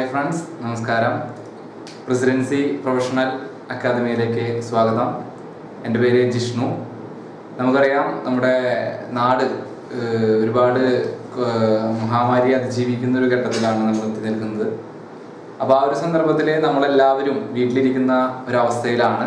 hi friends നമസ്കാരം presidency professional അക്കാദമിയിലേക്ക് സ്വാഗതം എൻ്റെ പേര് ജിഷ്ണു നമുക്കറിയാം നമ്മുടെ നാട് ഏഹ്, ഒരുപാട് ഏഹ്, മഹാമാരി അതിജീവിക്കുന്ന ഒരു ഘട്ടത്തിലാണ് നമ്മൾ എത്തി നിൽക്കുന്നത് അപ്പോൾ ആ ഒരു സന്ദർഭത്തിൽ നമ്മളെല്ലാവരും വീട്ടിലിരിക്കുന്ന ഒരവസ്ഥയിലാണ്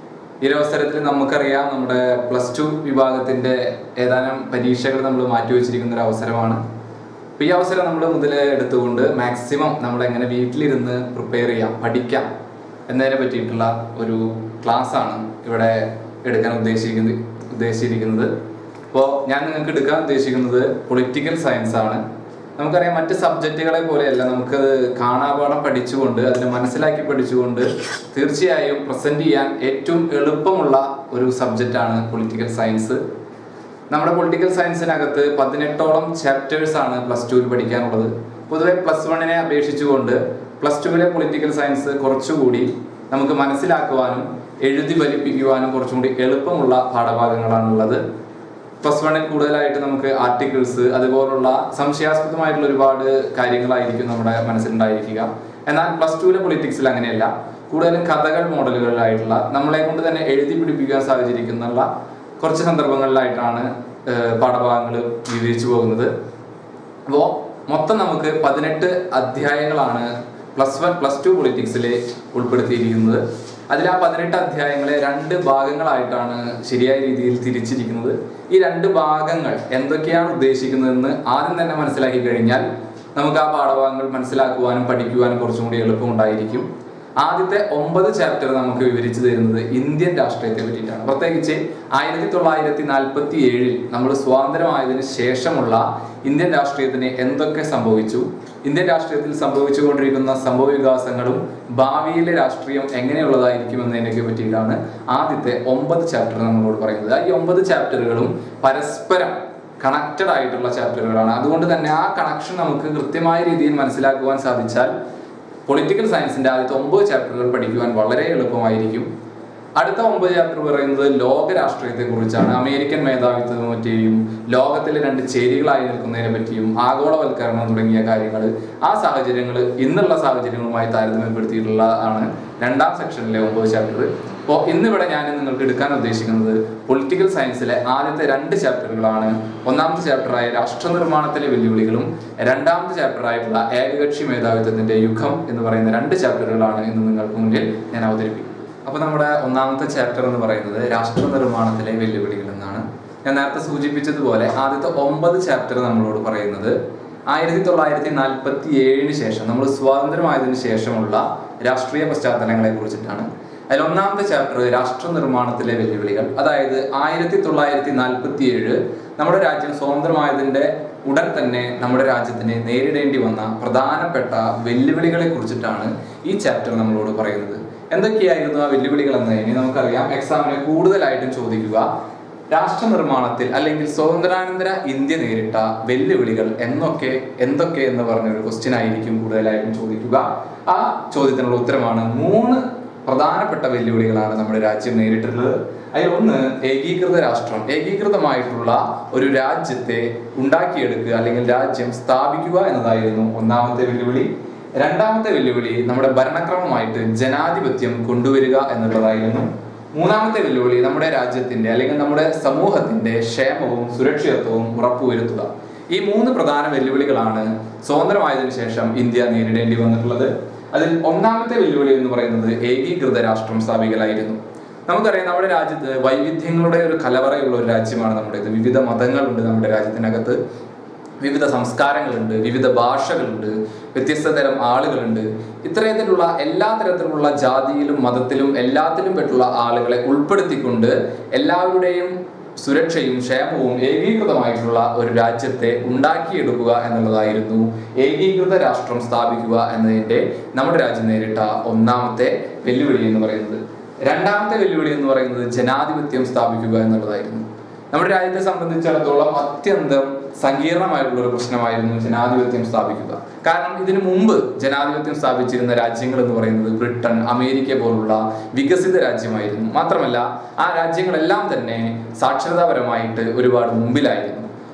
ഈ ഒരു അവസരത്തിൽ നമുക്കറിയാം നമ്മുടെ പ്ലസ് ടു വിഭാഗത്തിന്റെ ഏതാനും പരീക്ഷകൾ നമ്മൾ മാറ്റിവെച്ചിരിക്കുന്ന ഒരു അവസരമാണ് അപ്പോൾ ഈ അവസരം നമ്മൾ മുതൽ എടുത്തുകൊണ്ട് മാക്സിമം നമ്മൾ എങ്ങനെ വീട്ടിലിരുന്ന് പ്രിപ്പയർ ചെയ്യാം പഠിക്കാം എന്നതിനെ പറ്റിയിട്ടുള്ള ഒരു ക്ലാസ് ആണ് ഇവിടെ എടുക്കാൻ ഉദ്ദേശിക്കുന്നത് ഉദ്ദേശിച്ചിരിക്കുന്നത് അപ്പോൾ ഞാൻ നിങ്ങൾക്ക് എടുക്കാൻ ഉദ്ദേശിക്കുന്നത് പൊളിറ്റിക്കൽ സയൻസ് ആണ് നമുക്കറിയാം മറ്റ് സബ്ജക്റ്റുകളെ പോലെയല്ല നമുക്ക് കാണാപാഠം പഠിച്ചുകൊണ്ട് അതിനെ മനസ്സിലാക്കി പഠിച്ചുകൊണ്ട് തീർച്ചയായും പ്രസന്റ് ചെയ്യാൻ ഏറ്റവും എളുപ്പമുള്ള ഒരു സബ്ജക്റ്റാണ് പൊളിറ്റിക്കൽ സയൻസ് നമ്മുടെ പൊളിറ്റിക്കൽ സയൻസിനകത്ത് പതിനെട്ടോളം ചാപ്റ്റേഴ്സ് ആണ് പ്ലസ് ടുവിൽ പഠിക്കാനുള്ളത് പൊതുവെ പ്ലസ് വണ്ണിനെ അപേക്ഷിച്ചുകൊണ്ട് പ്ലസ് ടുവിലെ പൊളിറ്റിക്കൽ സയൻസ് കുറച്ചുകൂടി നമുക്ക് മനസ്സിലാക്കുവാനും എഴുതി ഫലിപ്പിക്കുവാനും കുറച്ചും കൂടി എളുപ്പമുള്ള പാഠഭാഗങ്ങളാണുള്ളത് പ്ലസ് വണ്ണിൽ കൂടുതലായിട്ട് നമുക്ക് ആർട്ടിക്കിൾസ് അതുപോലുള്ള സംശയാസ്പദമായിട്ടുള്ള ഒരുപാട് കാര്യങ്ങളായിരിക്കും നമ്മുടെ മനസ്സിലുണ്ടായിരിക്കുക എന്നാൽ പ്ലസ് ടുവിലെ പൊളിറ്റിക്സിൽ അങ്ങനെയല്ല കൂടുതലും കഥകൾ മോഡലുകളിലായിട്ടുള്ള നമ്മളെ കൊണ്ട് തന്നെ എഴുതി പിടിപ്പിക്കാൻ സാഹചര്യക്കുന്നുള്ള കുറച്ച് സന്ദർഭങ്ങളിലായിട്ടാണ് പാഠഭാഗങ്ങൾ വിവരിച്ചു പോകുന്നത് അപ്പോൾ മൊത്തം നമുക്ക് പതിനെട്ട് അധ്യായങ്ങളാണ് പ്ലസ് വൺ പ്ലസ് ടു പൊളിറ്റിക്സിൽ ഉൾപ്പെടുത്തിയിരിക്കുന്നത് അതിൽ ആ പതിനെട്ട് അധ്യായങ്ങളെ രണ്ട് ഭാഗങ്ങളായിട്ടാണ് ശരിയായ രീതിയിൽ തിരിച്ചിരിക്കുന്നത് ഈ രണ്ട് ഭാഗങ്ങൾ എന്തൊക്കെയാണ് ഉദ്ദേശിക്കുന്നതെന്ന് ആദ്യം തന്നെ മനസ്സിലാക്കി കഴിഞ്ഞാൽ നമുക്ക് ആ പാഠഭാഗങ്ങൾ മനസ്സിലാക്കുവാനും പഠിക്കുവാനും കുറച്ചും കൂടി എളുപ്പമുണ്ടായിരിക്കും ആദ്യത്തെ ഒമ്പത് ചാപ്റ്റർ നമുക്ക് വിവരിച്ചു തരുന്നത് ഇന്ത്യൻ രാഷ്ട്രീയത്തെ പറ്റിയിട്ടാണ് പ്രത്യേകിച്ച് ആയിരത്തി തൊള്ളായിരത്തി നാൽപ്പത്തി ഏഴിൽ നമ്മൾ സ്വാതന്ത്ര്യമായതിനു ശേഷമുള്ള ഇന്ത്യൻ രാഷ്ട്രീയത്തിന് എന്തൊക്കെ സംഭവിച്ചു ഇന്ത്യൻ രാഷ്ട്രീയത്തിൽ സംഭവിച്ചുകൊണ്ടിരിക്കുന്ന സംഭവ വികാസങ്ങളും ഭാവിയിലെ രാഷ്ട്രീയം എങ്ങനെയുള്ളതായിരിക്കും എന്നതിനൊക്കെ പറ്റിയിട്ടാണ് ആദ്യത്തെ ഒമ്പത് ചാപ്റ്റർ നമ്മളോട് പറയുന്നത് ഈ ഒമ്പത് ചാപ്റ്ററുകളും പരസ്പരം കണക്റ്റഡ് ആയിട്ടുള്ള ചാപ്റ്ററുകളാണ് അതുകൊണ്ട് തന്നെ ആ കണക്ഷൻ നമുക്ക് കൃത്യമായ രീതിയിൽ മനസ്സിലാക്കുവാൻ സാധിച്ചാൽ പൊളിറ്റിക്കൽ സയൻസിന്റെ ആദ്യത്തെ ഒമ്പത് ചാപ്റ്ററുകൾ പഠിക്കുവാൻ വളരെ എളുപ്പമായിരിക്കും അടുത്ത ഒമ്പത് ചാപ്റ്റർ പറയുന്നത് ലോക രാഷ്ട്രീയത്തെ കുറിച്ചാണ് അമേരിക്കൻ മേധാവിത്വത്തെ പറ്റിയും ലോകത്തിലെ രണ്ട് ചേരികളായി നിൽക്കുന്നതിനെ പറ്റിയും ആഗോളവൽക്കരണം തുടങ്ങിയ കാര്യങ്ങൾ ആ സാഹചര്യങ്ങൾ ഇന്നുള്ള സാഹചര്യങ്ങളുമായി താരതമ്യപ്പെടുത്തിയിട്ടുള്ള ആണ് രണ്ടാം സെക്ഷനിലെ ഒമ്പത് ചാപ്റ്റർ അപ്പോൾ ഇന്നിവിടെ ഞാൻ നിങ്ങൾക്ക് എടുക്കാൻ ഉദ്ദേശിക്കുന്നത് പൊളിറ്റിക്കൽ സയൻസിലെ ആദ്യത്തെ രണ്ട് ചാപ്റ്ററുകളാണ് ഒന്നാമത്തെ ചാപ്റ്ററായ രാഷ്ട്രനിർമ്മാണത്തിലെ വെല്ലുവിളികളും രണ്ടാമത്തെ ചാപ്റ്ററായിട്ടുള്ള ഏകകക്ഷി മേധാവിത്വത്തിന്റെ യുഗം എന്ന് പറയുന്ന രണ്ട് ചാപ്റ്ററുകളാണ് ഇന്ന് നിങ്ങൾക്ക് മുന്നിൽ ഞാൻ അവതരിപ്പിക്കുന്നത് അപ്പോൾ നമ്മുടെ ഒന്നാമത്തെ ചാപ്റ്റർ എന്ന് പറയുന്നത് രാഷ്ട്രനിർമ്മാണത്തിലെ വെല്ലുവിളികൾ എന്നാണ് ഞാൻ നേരത്തെ സൂചിപ്പിച്ചതുപോലെ ആദ്യത്തെ ഒമ്പത് ചാപ്റ്റർ നമ്മളോട് പറയുന്നത് ആയിരത്തി തൊള്ളായിരത്തി നാൽപ്പത്തി ഏഴിന് ശേഷം നമ്മൾ സ്വാതന്ത്ര്യമായതിനു ശേഷമുള്ള രാഷ്ട്രീയ പശ്ചാത്തലങ്ങളെ കുറിച്ചിട്ടാണ് അതിൽ ഒന്നാമത്തെ ചാപ്റ്റർ രാഷ്ട്രനിർമ്മാണത്തിലെ വെല്ലുവിളികൾ അതായത് ആയിരത്തി തൊള്ളായിരത്തി നാൽപ്പത്തി ഏഴ് നമ്മുടെ രാജ്യം സ്വതന്ത്രമായതിന്റെ ഉടൻ തന്നെ നമ്മുടെ രാജ്യത്തിന് നേരിടേണ്ടി വന്ന പ്രധാനപ്പെട്ട വെല്ലുവിളികളെ കുറിച്ചിട്ടാണ് ഈ ചാപ്റ്റർ നമ്മളോട് പറയുന്നത് എന്തൊക്കെയായിരുന്നു ആ വെല്ലുവിളികൾ എന്ന് ഇനി നമുക്കറിയാം എക്സാമിന് കൂടുതലായിട്ടും ചോദിക്കുക രാഷ്ട്രനിർമ്മാണത്തിൽ അല്ലെങ്കിൽ സ്വതന്ത്രാനന്തര ഇന്ത്യ നേരിട്ട വെല്ലുവിളികൾ എന്നൊക്കെ എന്തൊക്കെ എന്ന് പറഞ്ഞ ഒരു ക്വസ്റ്റ്യൻ ആയിരിക്കും കൂടുതലായിട്ടും ചോദിക്കുക ആ ചോദ്യത്തിനുള്ള ഉത്തരമാണ് മൂന്ന് പ്രധാനപ്പെട്ട വെല്ലുവിളികളാണ് നമ്മുടെ രാജ്യം നേരിട്ടിട്ടുള്ളത് അതിൽ ഒന്ന് ഏകീകൃത രാഷ്ട്രം ഏകീകൃതമായിട്ടുള്ള ഒരു രാജ്യത്തെ ഉണ്ടാക്കിയെടുക്കുക അല്ലെങ്കിൽ രാജ്യം സ്ഥാപിക്കുക എന്നതായിരുന്നു ഒന്നാമത്തെ വെല്ലുവിളി രണ്ടാമത്തെ വെല്ലുവിളി നമ്മുടെ ഭരണക്രമമായിട്ട് ജനാധിപത്യം കൊണ്ടുവരിക എന്നുള്ളതായിരുന്നു മൂന്നാമത്തെ വെല്ലുവിളി നമ്മുടെ രാജ്യത്തിന്റെ അല്ലെങ്കിൽ നമ്മുടെ സമൂഹത്തിന്റെ ക്ഷേമവും സുരക്ഷിതത്വവും ഉറപ്പുവരുത്തുക ഈ മൂന്ന് പ്രധാന വെല്ലുവിളികളാണ് സ്വതന്ത്രമായതിനു ശേഷം ഇന്ത്യ നേരിടേണ്ടി വന്നിട്ടുള്ളത് അതിൽ ഒന്നാമത്തെ വെല്ലുവിളി എന്ന് പറയുന്നത് ഏകീകൃത രാഷ്ട്രം സ്ഥാപിക്കലായിരുന്നു നമുക്കറിയാം നമ്മുടെ രാജ്യത്ത് വൈവിധ്യങ്ങളുടെ ഒരു കലവറയുള്ള ഒരു രാജ്യമാണ് നമ്മുടേത് വിവിധ മതങ്ങളുണ്ട് നമ്മുടെ രാജ്യത്തിനകത്ത് വിവിധ സംസ്കാരങ്ങളുണ്ട് വിവിധ ഭാഷകളുണ്ട് വ്യത്യസ്ത തരം ആളുകളുണ്ട് ഇത്തരത്തിലുള്ള എല്ലാ തരത്തിലുള്ള ജാതിയിലും മതത്തിലും എല്ലാത്തിലും പെട്ടുള്ള ആളുകളെ ഉൾപ്പെടുത്തിക്കൊണ്ട് എല്ലാവരുടെയും സുരക്ഷയും ക്ഷേമവും ഏകീകൃതമായിട്ടുള്ള ഒരു രാജ്യത്തെ ഉണ്ടാക്കിയെടുക്കുക എന്നുള്ളതായിരുന്നു ഏകീകൃത രാഷ്ട്രം സ്ഥാപിക്കുക എന്നതിൻ്റെ നമ്മുടെ രാജ്യം നേരിട്ട ഒന്നാമത്തെ വെല്ലുവിളി എന്ന് പറയുന്നത് രണ്ടാമത്തെ വെല്ലുവിളി എന്ന് പറയുന്നത് ജനാധിപത്യം സ്ഥാപിക്കുക എന്നുള്ളതായിരുന്നു നമ്മുടെ രാജ്യത്തെ സംബന്ധിച്ചിടത്തോളം അത്യന്തം സങ്കീർണമായിട്ടുള്ള ഒരു പ്രശ്നമായിരുന്നു ജനാധിപത്യം സ്ഥാപിക്കുക കാരണം ഇതിനു മുമ്പ് ജനാധിപത്യം സ്ഥാപിച്ചിരുന്ന രാജ്യങ്ങൾ എന്ന് പറയുന്നത് ബ്രിട്ടൻ അമേരിക്ക പോലുള്ള വികസിത രാജ്യമായിരുന്നു മാത്രമല്ല ആ രാജ്യങ്ങളെല്ലാം തന്നെ സാക്ഷരതാപരമായിട്ട് ഒരുപാട് മുമ്പിലായിരുന്നു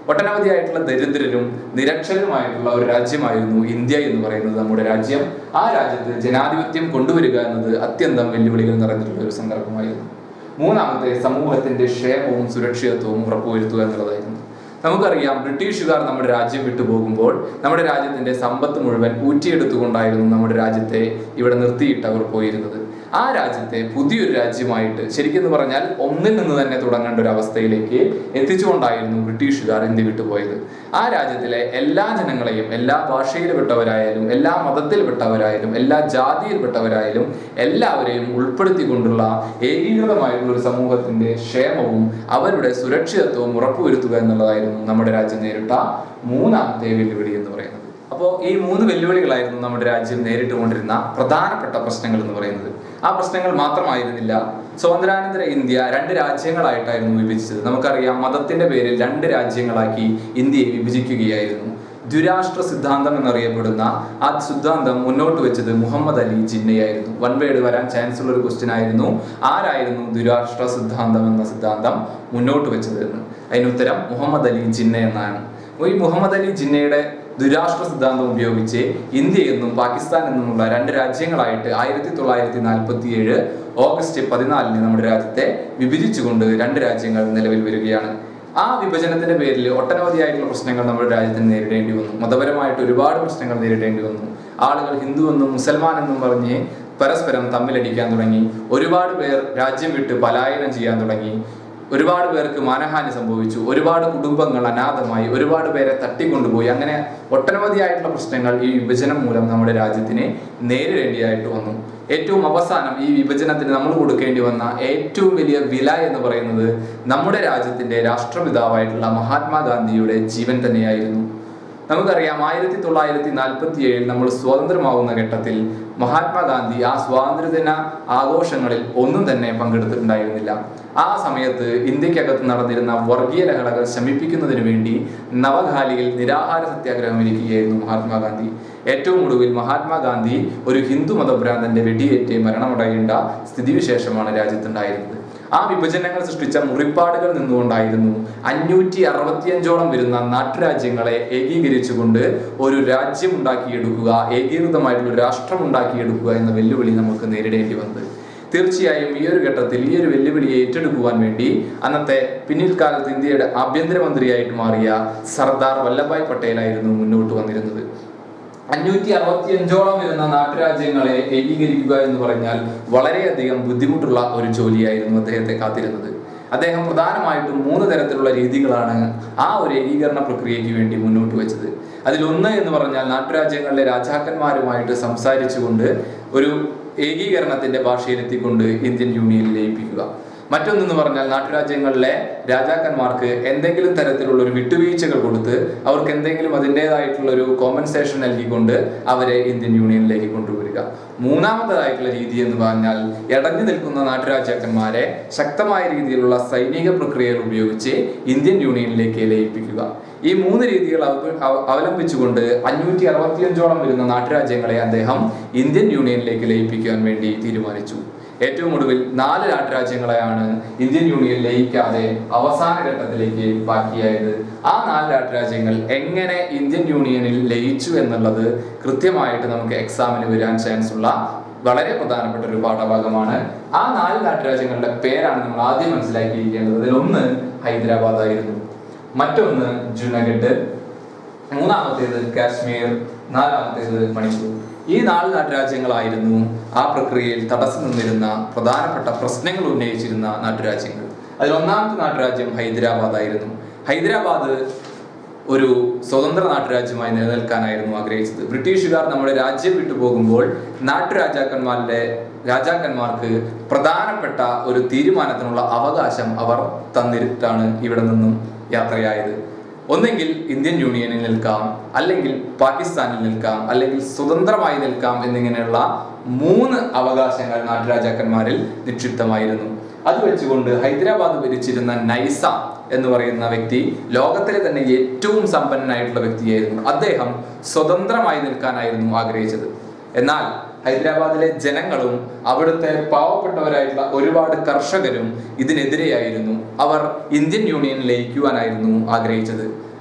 ഒട്ടനവധിയായിട്ടുള്ള ദരിദ്രരും നിരക്ഷരരുമായിട്ടുള്ള ഒരു രാജ്യമായിരുന്നു ഇന്ത്യ എന്ന് പറയുന്നത് നമ്മുടെ രാജ്യം ആ രാജ്യത്ത് ജനാധിപത്യം കൊണ്ടുവരിക എന്നത് അത്യന്തം വെല്ലുവിളികൾ നിറഞ്ഞിട്ടുള്ള ഒരു സന്ദർഭമായിരുന്നു മൂന്നാമത്തെ സമൂഹത്തിന്റെ ക്ഷേമവും സുരക്ഷിതത്വവും ഉറപ്പുവരുത്തുക എന്നുള്ളതായിരുന്നു നമുക്കറിയാം ബ്രിട്ടീഷുകാർ നമ്മുടെ രാജ്യം വിട്ടുപോകുമ്പോൾ നമ്മുടെ രാജ്യത്തിന്റെ സമ്പത്ത് മുഴുവൻ ഊറ്റിയെടുത്തുകൊണ്ടായിരുന്നു നമ്മുടെ രാജ്യത്തെ ഇവിടെ നിർത്തിയിട്ട് അവർ പോയിരുന്നത് ആ രാജ്യത്തെ പുതിയൊരു രാജ്യമായിട്ട് ശരിക്കും പറഞ്ഞാൽ ഒന്നിൽ നിന്ന് തന്നെ തുടങ്ങേണ്ട ഒരു അവസ്ഥയിലേക്ക് എത്തിച്ചുകൊണ്ടായിരുന്നു ബ്രിട്ടീഷുകാർ ഇന്ത്യ വിട്ടുപോയത് ആ രാജ്യത്തിലെ എല്ലാ ജനങ്ങളെയും എല്ലാ ഭാഷയിൽപ്പെട്ടവരായാലും എല്ലാ മതത്തിൽപ്പെട്ടവരായാലും എല്ലാ ജാതിയിൽപ്പെട്ടവരായാലും എല്ലാവരെയും ഉൾപ്പെടുത്തിക്കൊണ്ടുള്ള ഏകീകൃതമായിട്ടുള്ള ഒരു സമൂഹത്തിന്റെ ക്ഷേമവും അവരുടെ സുരക്ഷിതത്വവും ഉറപ്പുവരുത്തുക എന്നുള്ളതായിരുന്നു നമ്മുടെ രാജ്യം നേരിട്ട മൂന്നാമത്തെ വെല്ലുവിളി എന്ന് പറയുന്നത് അപ്പോൾ ഈ മൂന്ന് വെല്ലുവിളികളായിരുന്നു നമ്മുടെ രാജ്യം നേരിട്ടുകൊണ്ടിരുന്ന പ്രധാനപ്പെട്ട പ്രശ്നങ്ങൾ എന്ന് പറയുന്നത് ആ പ്രശ്നങ്ങൾ മാത്രമായിരുന്നില്ല സ്വാതന്ത്ര്യാനന്തര ഇന്ത്യ രണ്ട് രാജ്യങ്ങളായിട്ടായിരുന്നു വിഭജിച്ചത് നമുക്കറിയാം മതത്തിന്റെ പേരിൽ രണ്ട് രാജ്യങ്ങളാക്കി ഇന്ത്യയെ വിഭജിക്കുകയായിരുന്നു ദ്വിരാഷ്ട്ര സിദ്ധാന്തം എന്നറിയപ്പെടുന്ന ആ സിദ്ധാന്തം മുന്നോട്ട് വെച്ചത് മുഹമ്മദ് അലി ജിന്നയായിരുന്നു വൺ വേർഡ് വരാൻ ചാൻസ് ഉള്ള ഒരു ക്വസ്റ്റ്യൻ ആയിരുന്നു ആരായിരുന്നു ദ്വിരാഷ്ട്ര സിദ്ധാന്തം എന്ന സിദ്ധാന്തം മുന്നോട്ട് വെച്ചത് എന്ന് അതിന് ഉത്തരം മുഹമ്മദ് അലി ജിന്ന എന്നാണ് അപ്പോൾ ഈ മുഹമ്മദ് അലി ജിന്നയുടെ ദുരാഷ്ട്ര സിദ്ധാന്തം ഉപയോഗിച്ച് ഇന്ത്യ എന്നും പാകിസ്ഥാൻ എന്നുമുള്ള രണ്ട് രാജ്യങ്ങളായിട്ട് ആയിരത്തി തൊള്ളായിരത്തി നാൽപ്പത്തി ഏഴ് ഓഗസ്റ്റ് പതിനാലിന് നമ്മുടെ രാജ്യത്തെ വിഭജിച്ചുകൊണ്ട് രണ്ട് രാജ്യങ്ങൾ നിലവിൽ വരികയാണ് ആ വിഭജനത്തിന്റെ പേരിൽ ഒട്ടനവധിയായിട്ടുള്ള പ്രശ്നങ്ങൾ നമ്മുടെ രാജ്യത്തിന് നേരിടേണ്ടി വന്നു മതപരമായിട്ട് ഒരുപാട് പ്രശ്നങ്ങൾ നേരിടേണ്ടി വന്നു ആളുകൾ ഹിന്ദു എന്നും മുസൽമാൻ എന്നും പറഞ്ഞ് പരസ്പരം തമ്മിലടിക്കാൻ തുടങ്ങി ഒരുപാട് പേർ രാജ്യം വിട്ട് പലായനം ചെയ്യാൻ തുടങ്ങി ഒരുപാട് പേർക്ക് മാനഹാനി സംഭവിച്ചു ഒരുപാട് കുടുംബങ്ങൾ അനാഥമായി ഒരുപാട് പേരെ തട്ടിക്കൊണ്ടുപോയി അങ്ങനെ ഒട്ടനവധിയായിട്ടുള്ള പ്രശ്നങ്ങൾ ഈ വിഭജനം മൂലം നമ്മുടെ രാജ്യത്തിന് നേരിടേണ്ടിയായിട്ട് വന്നു ഏറ്റവും അവസാനം ഈ വിഭജനത്തിന് നമ്മൾ കൊടുക്കേണ്ടി വന്ന ഏറ്റവും വലിയ വില എന്ന് പറയുന്നത് നമ്മുടെ രാജ്യത്തിന്റെ രാഷ്ട്രപിതാവായിട്ടുള്ള മഹാത്മാഗാന്ധിയുടെ ജീവൻ തന്നെയായിരുന്നു നമുക്കറിയാം ആയിരത്തി തൊള്ളായിരത്തി നാൽപ്പത്തി ഏഴിൽ നമ്മൾ സ്വതന്ത്രമാവുന്ന ഘട്ടത്തിൽ മഹാത്മാഗാന്ധി ആ സ്വാതന്ത്ര്യദിന ആഘോഷങ്ങളിൽ ഒന്നും തന്നെ പങ്കെടുത്തിട്ടുണ്ടായിരുന്നില്ല ആ സമയത്ത് ഇന്ത്യക്കകത്ത് നടന്നിരുന്ന വർഗീയ ലഹളകൾ ശമിപ്പിക്കുന്നതിന് വേണ്ടി നവഖാലിയിൽ നിരാഹാര സത്യാഗ്രഹം ഇരിക്കുകയായിരുന്നു മഹാത്മാഗാന്ധി ഏറ്റവും ഒടുവിൽ മഹാത്മാഗാന്ധി ഒരു ഹിന്ദു മതഭ്രാന്തന്റെ വെടിയേറ്റ് മരണമടയേണ്ട സ്ഥിതിവിശേഷമാണ് രാജ്യത്തുണ്ടായിരുന്നത് ആ വിഭജനങ്ങൾ സൃഷ്ടിച്ച മുറിപ്പാടുകൾ നിന്നുകൊണ്ടായിരുന്നു അഞ്ഞൂറ്റി അറുപത്തിയഞ്ചോളം വരുന്ന നാട്ടുരാജ്യങ്ങളെ ഏകീകരിച്ചുകൊണ്ട് ഒരു രാജ്യം ഉണ്ടാക്കിയെടുക്കുക ഏകീകൃതമായിട്ടുള്ള ഒരു രാഷ്ട്രം ഉണ്ടാക്കിയെടുക്കുക എന്ന വെല്ലുവിളി നമുക്ക് നേരിടേണ്ടി വന്നത് തീർച്ചയായും ഈ ഒരു ഘട്ടത്തിൽ ഈ ഒരു വെല്ലുവിളിയെ ഏറ്റെടുക്കുവാൻ വേണ്ടി അന്നത്തെ പിന്നിൽ കാലത്ത് ഇന്ത്യയുടെ ആഭ്യന്തരമന്ത്രിയായിട്ട് മാറിയ സർദാർ വല്ലഭായ് പട്ടേലായിരുന്നു മുന്നോട്ട് വന്നിരുന്നത് അഞ്ഞൂറ്റി അറുപത്തിയഞ്ചോളം വരുന്ന നാട്ടുരാജ്യങ്ങളെ ഏകീകരിക്കുക എന്ന് പറഞ്ഞാൽ വളരെയധികം ബുദ്ധിമുട്ടുള്ള ഒരു ജോലിയായിരുന്നു അദ്ദേഹത്തെ കാത്തിരുന്നത് അദ്ദേഹം പ്രധാനമായിട്ടും മൂന്ന് തരത്തിലുള്ള രീതികളാണ് ആ ഒരു ഏകീകരണ പ്രക്രിയയ്ക്ക് വേണ്ടി മുന്നോട്ട് വെച്ചത് അതിലൊന്ന് എന്ന് പറഞ്ഞാൽ നാട്ടുരാജ്യങ്ങളിലെ രാജാക്കന്മാരുമായിട്ട് സംസാരിച്ചുകൊണ്ട് ഒരു ഏകീകരണത്തിന്റെ ഭാഷയിലെത്തിക്കൊണ്ട് ഇന്ത്യൻ യൂണിയനിൽ ലയിപ്പിക്കുക മറ്റൊന്നെന്ന് പറഞ്ഞാൽ നാട്ടുരാജ്യങ്ങളിലെ രാജാക്കന്മാർക്ക് എന്തെങ്കിലും തരത്തിലുള്ള ഒരു വിട്ടുവീഴ്ചകൾ കൊടുത്ത് അവർക്ക് എന്തെങ്കിലും അതിൻ്റെതായിട്ടുള്ള ഒരു കോമ്പൻസേഷൻ നൽകിക്കൊണ്ട് അവരെ ഇന്ത്യൻ യൂണിയനിലേക്ക് കൊണ്ടുവരിക മൂന്നാമതായിട്ടുള്ള രീതി എന്ന് പറഞ്ഞാൽ ഇടഞ്ഞു നിൽക്കുന്ന നാട്ടുരാജാക്കന്മാരെ ശക്തമായ രീതിയിലുള്ള സൈനിക പ്രക്രിയകൾ ഉപയോഗിച്ച് ഇന്ത്യൻ യൂണിയനിലേക്ക് ലയിപ്പിക്കുക ഈ മൂന്ന് രീതികൾ അവ- അവ- അവലംബിച്ചുകൊണ്ട് അഞ്ഞൂറ്റി അറുപത്തിയഞ്ചോളം വരുന്ന നാട്ടുരാജ്യങ്ങളെ അദ്ദേഹം ഇന്ത്യൻ യൂണിയനിലേക്ക് ലയിപ്പിക്കാൻ വേണ്ടി തീരുമാനിച്ചു ഏറ്റവും ഒടുവിൽ നാല് നാട്ടുരാജ്യങ്ങളെയാണ് ഇന്ത്യൻ യൂണിയൻ ലയിക്കാതെ അവസാന ഘട്ടത്തിലേക്ക് ബാക്കിയായത് ആ നാല് നാട്ടുരാജ്യങ്ങൾ എങ്ങനെ ഇന്ത്യൻ യൂണിയനിൽ ലയിച്ചു എന്നുള്ളത് കൃത്യമായിട്ട് നമുക്ക് എക്സാമിന് വരാൻ ചാൻസ് ഉള്ള വളരെ പ്രധാനപ്പെട്ട ഒരു പാഠഭാഗമാണ് ആ നാല് നാട്ടുരാജ്യങ്ങളുടെ പേരാണ് നമ്മൾ ആദ്യം മനസ്സിലാക്കിയിരിക്കേണ്ടത് അതിലൊന്ന് ഹൈദരാബാദ് ആയിരുന്നു മറ്റൊന്ന് ജുനഗഡ് മൂന്നാമത്തേത് കാശ്മീർ നാലാമത്തേത് മണിപ്പൂർ ഈ നാല് നാട്ടുരാജ്യങ്ങളായിരുന്നു ആ പ്രക്രിയയിൽ തടസ്സം നിന്നിരുന്ന പ്രധാനപ്പെട്ട പ്രശ്നങ്ങൾ ഉന്നയിച്ചിരുന്ന നാട്ടുരാജ്യങ്ങൾ അതിൽ ഒന്നാമത്തെ നാട്ടുരാജ്യം ഹൈദരാബാദ് ആയിരുന്നു ഹൈദരാബാദ് ഒരു സ്വതന്ത്ര നാട്ടുരാജ്യമായി നിലനിൽക്കാനായിരുന്നു ആഗ്രഹിച്ചത് ബ്രിട്ടീഷുകാർ നമ്മുടെ രാജ്യം വിട്ടു പോകുമ്പോൾ നാട്ടുരാജാക്കന്മാരുടെ രാജാക്കന്മാർക്ക് പ്രധാനപ്പെട്ട ഒരു തീരുമാനത്തിനുള്ള അവകാശം അവർ തന്നിട്ടാണ് ഇവിടെ നിന്നും യാത്രയായത് ഒന്നെങ്കിൽ ഇന്ത്യൻ യൂണിയനിൽ നിൽക്കാം അല്ലെങ്കിൽ പാകിസ്ഥാനിൽ നിൽക്കാം അല്ലെങ്കിൽ സ്വതന്ത്രമായി നിൽക്കാം എന്നിങ്ങനെയുള്ള മൂന്ന് അവകാശങ്ങൾ നാട്ടുരാജാക്കന്മാരിൽ നിക്ഷിപ്തമായിരുന്നു അത് വെച്ചുകൊണ്ട് ഹൈദരാബാദ് ഭരിച്ചിരുന്ന നൈസാം എന്ന് പറയുന്ന വ്യക്തി ലോകത്തിലെ തന്നെ ഏറ്റവും സമ്പന്നനായിട്ടുള്ള വ്യക്തിയായിരുന്നു അദ്ദേഹം സ്വതന്ത്രമായി നിൽക്കാനായിരുന്നു ആഗ്രഹിച്ചത് എന്നാൽ ഹൈദരാബാദിലെ ജനങ്ങളും അവിടുത്തെ പാവപ്പെട്ടവരായിട്ടുള്ള ഒരുപാട് കർഷകരും ഇതിനെതിരെയായിരുന്നു അവർ ഇന്ത്യൻ യൂണിയനിൽ ലയിക്കുവാനായിരുന്നു ആഗ്രഹിച്ചത്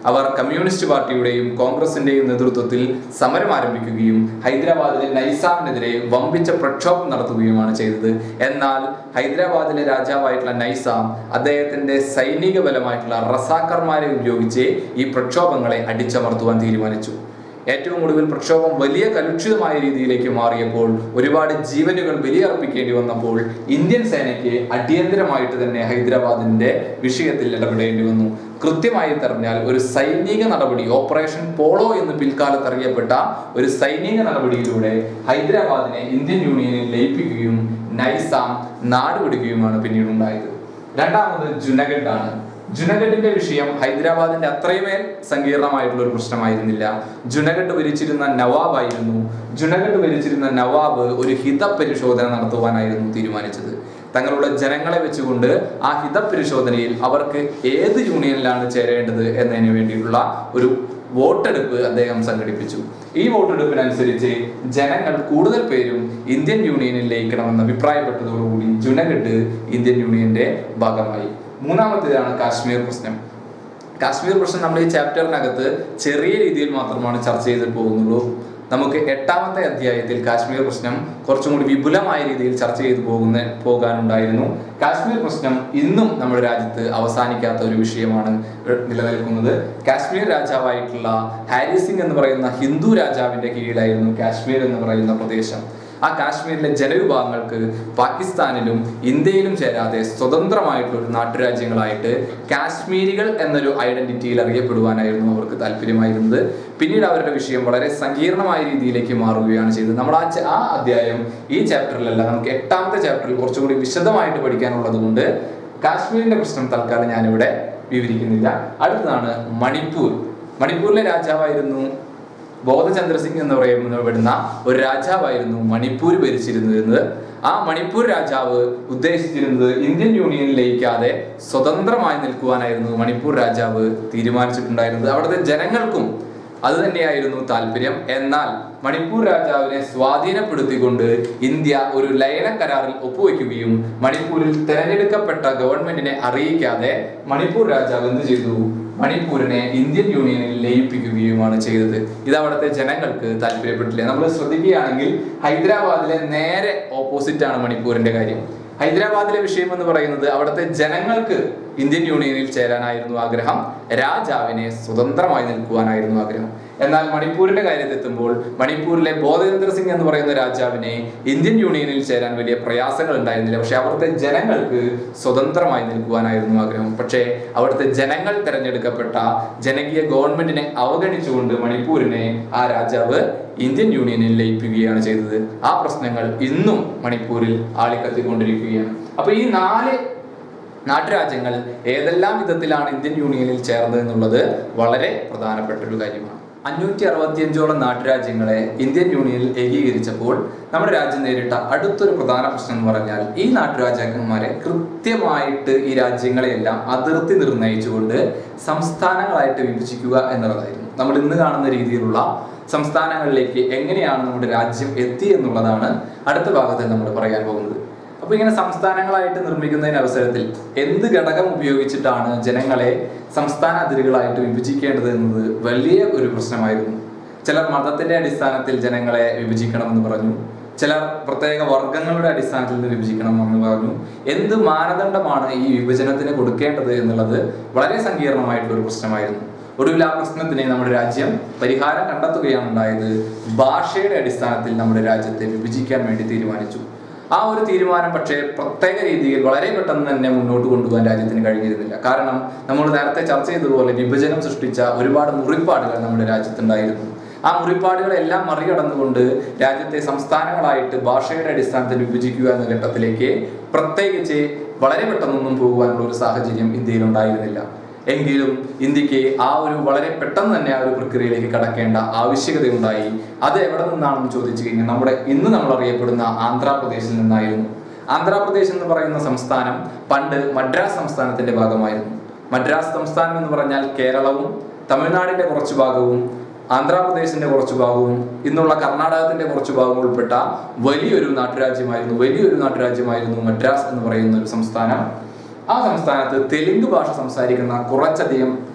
അവർ കമ്മ്യൂണിസ്റ്റ് പാർട്ടിയുടെയും കോൺഗ്രസിന്റെയും നേതൃത്വത്തിൽ സമരം ആരംഭിക്കുകയും ഹൈദരാബാദിലെ നൈസാമിനെതിരെ വമ്പിച്ച പ്രക്ഷോഭം നടത്തുകയുമാണ് ചെയ്തത് എന്നാൽ ഹൈദരാബാദിലെ രാജാവായിട്ടുള്ള നൈസാം അദ്ദേഹത്തിന്റെ സൈനിക ബലമായിട്ടുള്ള റസാക്കർമാരെ ഉപയോഗിച്ച് ഈ പ്രക്ഷോഭങ്ങളെ അടിച്ചമർത്തുവാൻ തീരുമാനിച്ചു ഏറ്റവും ഒടുവിൽ പ്രക്ഷോഭം വലിയ കലുഷിതമായ രീതിയിലേക്ക് മാറിയപ്പോൾ ഒരുപാട് ജീവനുകൾ ബലിയർപ്പിക്കേണ്ടി വന്നപ്പോൾ ഇന്ത്യൻ സേനയ്ക്ക് അടിയന്തരമായിട്ട് തന്നെ ഹൈദരാബാദിന്റെ വിഷയത്തിൽ ഇടപെടേണ്ടി വന്നു കൃത്യമായി പറഞ്ഞാൽ ഒരു സൈനിക നടപടി ഓപ്പറേഷൻ പോളോ എന്ന് പിൽക്കാലത്ത് അറിയപ്പെട്ട ഒരു സൈനിക നടപടിയിലൂടെ ഹൈദരാബാദിനെ ഇന്ത്യൻ യൂണിയനിൽ ലയിപ്പിക്കുകയും നൈസാം നാടുവിടുകയുമാണ് പിന്നീട് ഉണ്ടായത് രണ്ടാമത് ജുനഗഡ് ആണ് ജുനഗഡിന്റെ വിഷയം ഹൈദരാബാദിന്റെ അത്രയുമേൽ സങ്കീർണമായിട്ടുള്ള ഒരു പ്രശ്നമായിരുന്നില്ല ജുനഗഡ് ഭരിച്ചിരുന്ന നവാബായിരുന്നു ജുനഗഡ് ഭരിച്ചിരുന്ന നവാബ് ഒരു ഹിതപരിശോധന നടത്തുവാനായിരുന്നു തീരുമാനിച്ചത് തങ്ങളുടെ ജനങ്ങളെ വെച്ചുകൊണ്ട് ആ ഹിതപരിശോധനയിൽ അവർക്ക് ഏത് യൂണിയനിലാണ് ചേരേണ്ടത് എന്നതിന് വേണ്ടിയിട്ടുള്ള ഒരു വോട്ടെടുപ്പ് അദ്ദേഹം സംഘടിപ്പിച്ചു ഈ വോട്ടെടുപ്പിനനുസരിച്ച് ജനങ്ങൾ കൂടുതൽ പേരും ഇന്ത്യൻ യൂണിയനിൽ ലയിക്കണമെന്ന് അഭിപ്രായപ്പെട്ടതോടുകൂടി ജുനഗഡ് ഇന്ത്യൻ യൂണിയന്റെ ഭാഗമായി മൂന്നാമത്തേതാണ് കാശ്മീർ പ്രശ്നം കാശ്മീർ പ്രശ്നം നമ്മൾ ഈ ചാപ്റ്ററിനകത്ത് ചെറിയ രീതിയിൽ മാത്രമാണ് ചർച്ച ചെയ്തിട്ട് പോകുന്നുള്ളൂ നമുക്ക് എട്ടാമത്തെ അധ്യായത്തിൽ കാശ്മീർ പ്രശ്നം കുറച്ചും കൂടി വിപുലമായ രീതിയിൽ ചർച്ച ചെയ്തു പോകുന്ന പോകാനുണ്ടായിരുന്നു കാശ്മീർ പ്രശ്നം ഇന്നും നമ്മുടെ രാജ്യത്ത് അവസാനിക്കാത്ത ഒരു വിഷയമാണ് നിലനിൽക്കുന്നത് കാശ്മീർ രാജാവായിട്ടുള്ള ഹാരി സിംഗ് എന്ന് പറയുന്ന ഹിന്ദു രാജാവിന്റെ കീഴിലായിരുന്നു കാശ്മീർ എന്ന് പറയുന്ന പ്രദേശം ആ കാശ്മീരിലെ ജനവിഭാഗങ്ങൾക്ക് പാകിസ്ഥാനിലും ഇന്ത്യയിലും ചേരാതെ സ്വതന്ത്രമായിട്ടുള്ള ഒരു നാട്ടുരാജ്യങ്ങളായിട്ട് കാശ്മീരികൾ എന്നൊരു ഐഡന്റിറ്റിയിൽ അറിയപ്പെടുവാനായിരുന്നു അവർക്ക് താല്പര്യമായിരുന്നത് പിന്നീട് അവരുടെ വിഷയം വളരെ സങ്കീർണമായ രീതിയിലേക്ക് മാറുകയാണ് ചെയ്തത് നമ്മൾ ആ ച- ആ അധ്യായം ഈ ചാപ്റ്ററിലല്ല നമുക്ക് എട്ടാമത്തെ ചാപ്റ്ററിൽ കുറച്ചും കൂടി വിശദമായിട്ട് പഠിക്കാനുള്ളത് കൊണ്ട് കാശ്മീരിന്റെ പ്രശ്നം തൽക്കാലം ഞാനിവിടെ വിവരിക്കുന്നില്ല അടുത്തതാണ് മണിപ്പൂർ മണിപ്പൂരിലെ രാജാവായിരുന്നു ബോധചന്ദ്ര സിംഗ് എന്ന് പറയപ്പെടുന്ന ഒരു രാജാവായിരുന്നു മണിപ്പൂർ ഭരിച്ചിരുന്നത് ആ മണിപ്പൂർ രാജാവ് ഉദ്ദേശിച്ചിരുന്നത് ഇന്ത്യൻ യൂണിയനിൽ ലയിക്കാതെ സ്വതന്ത്രമായി നിൽക്കുവാനായിരുന്നു മണിപ്പൂർ രാജാവ് തീരുമാനിച്ചിട്ടുണ്ടായിരുന്നത് അവിടുത്തെ ജനങ്ങൾക്കും അത് തന്നെയായിരുന്നു താല്പര്യം എന്നാൽ മണിപ്പൂർ രാജാവിനെ സ്വാധീനപ്പെടുത്തിക്കൊണ്ട് ഇന്ത്യ ഒരു ലയന കരാറിൽ ഒപ്പുവെക്കുകയും മണിപ്പൂരിൽ തെരഞ്ഞെടുക്കപ്പെട്ട ഗവൺമെന്റിനെ അറിയിക്കാതെ മണിപ്പൂർ രാജാവ് എന്ത് ചെയ്തു മണിപ്പൂരിനെ ഇന്ത്യൻ യൂണിയനിൽ ലയിപ്പിക്കുകയുമാണ് ചെയ്തത് ഇത് അവിടുത്തെ ജനങ്ങൾക്ക് താല്പര്യപ്പെട്ടില്ല നമ്മൾ ശ്രദ്ധിക്കുകയാണെങ്കിൽ ഹൈദരാബാദിലെ നേരെ ഓപ്പോസിറ്റ് ആണ് മണിപ്പൂരിന്റെ കാര്യം ഹൈദരാബാദിലെ വിഷയം എന്ന് പറയുന്നത് അവിടുത്തെ ജനങ്ങൾക്ക് ഇന്ത്യൻ യൂണിയനിൽ ചേരാനായിരുന്നു ആഗ്രഹം രാജാവിനെ സ്വതന്ത്രമായി നിൽക്കുവാനായിരുന്നു ആഗ്രഹം എന്നാൽ മണിപ്പൂരിന്റെ കാര്യത്തെത്തുമ്പോൾ മണിപ്പൂരിലെ ബോധേന്ദ്ര സിംഗ് എന്ന് പറയുന്ന രാജാവിനെ ഇന്ത്യൻ യൂണിയനിൽ ചേരാൻ വലിയ പ്രയാസങ്ങൾ ഉണ്ടായിരുന്നില്ല പക്ഷെ അവിടുത്തെ ജനങ്ങൾക്ക് സ്വതന്ത്രമായി നിൽക്കുവാനായിരുന്നു ആഗ്രഹം പക്ഷേ അവിടുത്തെ ജനങ്ങൾ തെരഞ്ഞെടുക്കപ്പെട്ട ജനകീയ ഗവൺമെന്റിനെ അവഗണിച്ചുകൊണ്ട് മണിപ്പൂരിനെ ആ രാജാവ് ഇന്ത്യൻ യൂണിയനിൽ ലയിപ്പിക്കുകയാണ് ചെയ്തത് ആ പ്രശ്നങ്ങൾ ഇന്നും മണിപ്പൂരിൽ ആളിക്കത്തിക്കൊണ്ടിരിക്കുകയാണ് അപ്പൊ ഈ നാല് നാട്ടുരാജ്യങ്ങൾ ഏതെല്ലാം വിധത്തിലാണ് ഇന്ത്യൻ യൂണിയനിൽ ചേർന്നത് എന്നുള്ളത് വളരെ പ്രധാനപ്പെട്ട ഒരു കാര്യമാണ് അഞ്ഞൂറ്റി അറുപത്തിയഞ്ചോളം നാട്ടുരാജ്യങ്ങളെ ഇന്ത്യൻ യൂണിയനിൽ ഏകീകരിച്ചപ്പോൾ നമ്മുടെ രാജ്യം നേരിട്ട അടുത്തൊരു പ്രധാന പ്രശ്നം എന്ന് പറഞ്ഞാൽ ഈ നാട്ടുരാജാക്കന്മാരെ കൃത്യമായിട്ട് ഈ രാജ്യങ്ങളെയെല്ലാം അതിർത്തി നിർണയിച്ചുകൊണ്ട് സംസ്ഥാനങ്ങളായിട്ട് വിഭജിക്കുക എന്നുള്ളതായിരുന്നു നമ്മൾ ഇന്ന് കാണുന്ന രീതിയിലുള്ള സംസ്ഥാനങ്ങളിലേക്ക് എങ്ങനെയാണ് നമ്മുടെ രാജ്യം എത്തി എന്നുള്ളതാണ് അടുത്ത ഭാഗത്തിൽ നമ്മൾ പറയാൻ പോകുന്നത് അപ്പൊ ഇങ്ങനെ സംസ്ഥാനങ്ങളായിട്ട് നിർമ്മിക്കുന്നതിന് അവസരത്തിൽ എന്ത് ഘടകം ഉപയോഗിച്ചിട്ടാണ് ജനങ്ങളെ സംസ്ഥാന അതിരുകളായിട്ട് വിഭജിക്കേണ്ടത് എന്നത് വലിയ ഒരു പ്രശ്നമായിരുന്നു ചിലർ മതത്തിന്റെ അടിസ്ഥാനത്തിൽ ജനങ്ങളെ വിഭജിക്കണമെന്ന് പറഞ്ഞു ചിലർ പ്രത്യേക വർഗങ്ങളുടെ അടിസ്ഥാനത്തിൽ നിന്ന് വിഭജിക്കണമെന്ന് പറഞ്ഞു എന്ത് മാനദണ്ഡമാണ് ഈ വിഭജനത്തിന് കൊടുക്കേണ്ടത് എന്നുള്ളത് വളരെ സങ്കീർണമായിട്ടുള്ള ഒരു പ്രശ്നമായിരുന്നു ഒടുവിൽ ആ പ്രശ്നത്തിന് നമ്മുടെ രാജ്യം പരിഹാരം കണ്ടെത്തുകയാണ് ഉണ്ടായത് ഭാഷയുടെ അടിസ്ഥാനത്തിൽ നമ്മുടെ രാജ്യത്തെ വിഭജിക്കാൻ വേണ്ടി തീരുമാനിച്ചു ആ ഒരു തീരുമാനം പക്ഷേ പ്രത്യേക രീതിയിൽ വളരെ പെട്ടെന്ന് തന്നെ മുന്നോട്ട് കൊണ്ടുപോകാൻ രാജ്യത്തിന് കഴിഞ്ഞിരുന്നില്ല കാരണം നമ്മൾ നേരത്തെ ചർച്ച ചെയ്തതുപോലെ വിഭജനം സൃഷ്ടിച്ച ഒരുപാട് മുറിപ്പാടുകൾ നമ്മുടെ രാജ്യത്തുണ്ടായിരുന്നു ആ മുറിപ്പാടുകളെല്ലാം മറികടന്നുകൊണ്ട് രാജ്യത്തെ സംസ്ഥാനങ്ങളായിട്ട് ഭാഷയുടെ അടിസ്ഥാനത്തിൽ വിഭജിക്കുക എന്ന ഘട്ടത്തിലേക്ക് പ്രത്യേകിച്ച് വളരെ പെട്ടെന്നൊന്നും പോകുവാനുള്ള ഒരു സാഹചര്യം ഇന്ത്യയിൽ ഉണ്ടായിരുന്നില്ല എങ്കിലും ഇന്ത്യക്ക് ആ ഒരു വളരെ പെട്ടെന്ന് തന്നെ ആ ഒരു പ്രക്രിയയിലേക്ക് കടക്കേണ്ട ആവശ്യകതയുണ്ടായി അത് എവിടെ നിന്നാണെന്ന് ചോദിച്ചു കഴിഞ്ഞാൽ നമ്മുടെ ഇന്ന് നമ്മൾ അറിയപ്പെടുന്ന ആന്ധ്രാപ്രദേശിൽ നിന്നായിരുന്നു ആന്ധ്രാപ്രദേശ് എന്ന് പറയുന്ന സംസ്ഥാനം പണ്ട് മദ്രാസ് സംസ്ഥാനത്തിന്റെ ഭാഗമായിരുന്നു മദ്രാസ് സംസ്ഥാനം എന്ന് പറഞ്ഞാൽ കേരളവും തമിഴ്നാടിന്റെ കുറച്ചു ഭാഗവും ആന്ധ്രാപ്രദേശിന്റെ കുറച്ചു ഭാഗവും ഇന്നുള്ള കർണാടകത്തിന്റെ കുറച്ചു ഭാഗവും ഉൾപ്പെട്ട വലിയൊരു നാട്ടുരാജ്യമായിരുന്നു വലിയൊരു നാട്ടുരാജ്യമായിരുന്നു മദ്രാസ് എന്ന് പറയുന്ന ഒരു സംസ്ഥാനം ആ സംസ്ഥാനത്ത് തെലുങ്ക് ഭാഷ സംസാരിക്കുന്ന കുറച്ചധികം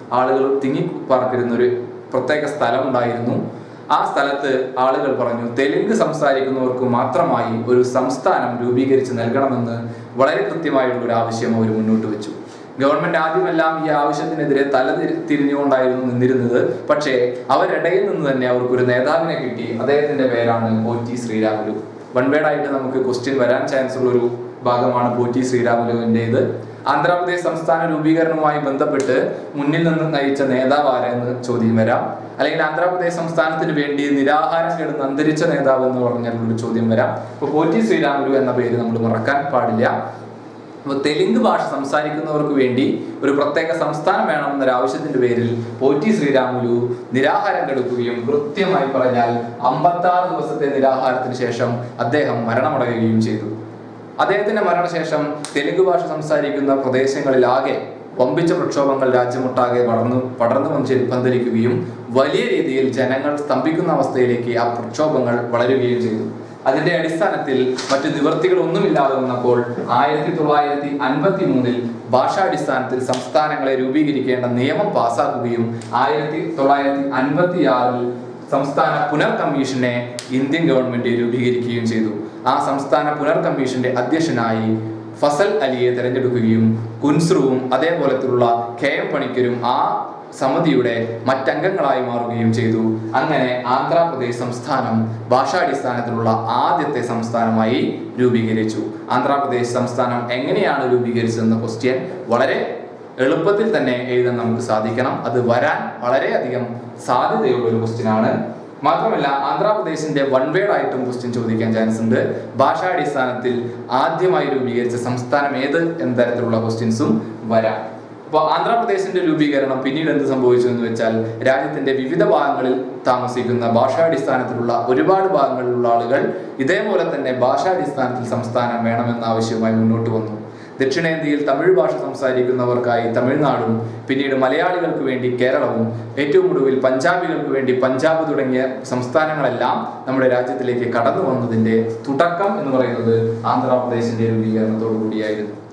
ആളുകൾ തിങ്ങി പാർത്തിരുന്ന ഒരു പ്രത്യേക സ്ഥലം ഉണ്ടായിരുന്നു ആ സ്ഥലത്ത് ആളുകൾ പറഞ്ഞു തെലുങ്ക് സംസാരിക്കുന്നവർക്ക് മാത്രമായി ഒരു സംസ്ഥാനം രൂപീകരിച്ച് നൽകണമെന്ന് വളരെ കൃത്യമായുള്ള ഒരു ആവശ്യം അവർ മുന്നോട്ട് വെച്ചു ഗവൺമെന്റ് ആദ്യമെല്ലാം ഈ ആവശ്യത്തിനെതിരെ തല തിരി- തിരിഞ്ഞുകൊണ്ടായിരുന്നു നിന്നിരുന്നത് പക്ഷേ അവരിടയിൽ നിന്ന് തന്നെ അവർക്ക് ഒരു നേതാവിനെ കിട്ടി അദ്ദേഹത്തിന്റെ പേരാണ് പോറ്റി ശ്രീരാമുലു വൺ വേർഡ് ആയിട്ട് നമുക്ക് ക്വസ്റ്റ്യൻ വരാൻ ചാൻസ് ഉള്ള ഒരു ഭാഗമാണ് പോറ്റി ശ്രീരാമുലുവിൻ്റെത് ആന്ധ്രാപ്രദേശ് സംസ്ഥാന രൂപീകരണവുമായി ബന്ധപ്പെട്ട് മുന്നിൽ നിന്ന് നയിച്ച നേതാവ് ആരെന്ന് ചോദ്യം വരാം അല്ലെങ്കിൽ ആന്ധ്രാപ്രദേശ് സംസ്ഥാനത്തിന് വേണ്ടി നിരാഹാരം കിടന്ന് അന്തരിച്ച നേതാവ് എന്ന് പറഞ്ഞാൽ ഒരു ചോദ്യം വരാം ഇപ്പോൾ പോറ്റി ശ്രീരാമുലു എന്ന പേര് നമ്മൾ മറക്കാൻ പാടില്ല അപ്പോൾ തെലുങ്ക് ഭാഷ സംസാരിക്കുന്നവർക്ക് വേണ്ടി ഒരു പ്രത്യേക സംസ്ഥാനം വേണമെന്നൊരു ആവശ്യത്തിന്റെ പേരിൽ പോറ്റി ശ്രീരാമുലു നിരാഹാരം കെടുക്കുകയും കൃത്യമായി പറഞ്ഞാൽ അമ്പത്താറ് ദിവസത്തെ നിരാഹാരത്തിന് ശേഷം അദ്ദേഹം മരണമടയുകയും ചെയ്തു അദ്ദേഹത്തിന്റെ മരണശേഷം തെലുങ്ക് ഭാഷ സംസാരിക്കുന്ന പ്രദേശങ്ങളിലാകെ വമ്പിച്ച പ്രക്ഷോഭങ്ങൾ രാജ്യമൊട്ടാകെ പടർന്നു പടർന്നു വന്ന് പന്തലിക്കുകയും വലിയ രീതിയിൽ ജനങ്ങൾ സ്തംഭിക്കുന്ന അവസ്ഥയിലേക്ക് ആ പ്രക്ഷോഭങ്ങൾ വളരുകയും ചെയ്തു അതിന്റെ അടിസ്ഥാനത്തിൽ മറ്റു നിവൃത്തികളൊന്നുമില്ലാതെ വന്നപ്പോൾ ആയിരത്തി തൊള്ളായിരത്തി അൻപത്തി മൂന്നിൽ ഭാഷാടിസ്ഥാനത്തിൽ സംസ്ഥാനങ്ങളെ രൂപീകരിക്കേണ്ട നിയമം പാസാക്കുകയും ആയിരത്തി തൊള്ളായിരത്തി അൻപത്തി ആറിൽ സംസ്ഥാന പുനർ കമ്മീഷനെ ഇന്ത്യൻ ഗവൺമെന്റ് രൂപീകരിക്കുകയും ചെയ്തു ആ സംസ്ഥാന പുനർ കമ്മീഷന്റെ അധ്യക്ഷനായി ഫസൽ അലിയെ തെരഞ്ഞെടുക്കുകയും കുൻസ്രുവും അതേപോലത്തുള്ള കെ എം പണിക്കരും ആ സമിതിയുടെ മറ്റംഗങ്ങളായി മാറുകയും ചെയ്തു അങ്ങനെ ആന്ധ്രാപ്രദേശ് സംസ്ഥാനം ഭാഷാടിസ്ഥാനത്തിലുള്ള ആദ്യത്തെ സംസ്ഥാനമായി രൂപീകരിച്ചു ആന്ധ്രാപ്രദേശ് സംസ്ഥാനം എങ്ങനെയാണ് രൂപീകരിച്ചതെന്ന ക്വസ്റ്റ്യൻ വളരെ എളുപ്പത്തിൽ തന്നെ എഴുതാൻ നമുക്ക് സാധിക്കണം അത് വരാൻ വളരെയധികം സാധ്യതയുള്ള ഒരു ക്വസ്റ്റ്യൻ ആണ് മാത്രമല്ല ആന്ധ്രാപ്രദേശിന്റെ വൺ വേഡ് ആയിട്ടും ക്വസ്റ്റ്യൻ ചോദിക്കാൻ ചാൻസ് ഉണ്ട് ഭാഷാടിസ്ഥാനത്തിൽ ആദ്യമായി രൂപീകരിച്ച സംസ്ഥാനം ഏത് എന്ന തരത്തിലുള്ള ക്വസ്റ്റ്യൻസും വരാം അപ്പോൾ ആന്ധ്രാപ്രദേശിന്റെ രൂപീകരണം പിന്നീട് എന്ത് സംഭവിച്ചു എന്ന് വെച്ചാൽ രാജ്യത്തിന്റെ വിവിധ ഭാഗങ്ങളിൽ താമസിക്കുന്ന ഭാഷാടിസ്ഥാനത്തിലുള്ള ഒരുപാട് ഭാഗങ്ങളിലുള്ള ആളുകൾ ഇതേപോലെ തന്നെ ഭാഷാടിസ്ഥാനത്തിൽ സംസ്ഥാനം വേണമെന്ന ആവശ്യവുമായി മുന്നോട്ട് വന്നു ദക്ഷിണേന്ത്യയിൽ തമിഴ് ഭാഷ സംസാരിക്കുന്നവർക്കായി തമിഴ്നാടും പിന്നീട് മലയാളികൾക്ക് വേണ്ടി കേരളവും ഏറ്റവും ഒടുവിൽ പഞ്ചാബികൾക്ക് വേണ്ടി പഞ്ചാബ് തുടങ്ങിയ സംസ്ഥാനങ്ങളെല്ലാം നമ്മുടെ രാജ്യത്തിലേക്ക് കടന്നു വന്നതിന്റെ തുടക്കം എന്ന് പറയുന്നത് ആന്ധ്രാപ്രദേശിന്റെ രൂപീകരണത്തോടു കൂടിയായിരുന്നു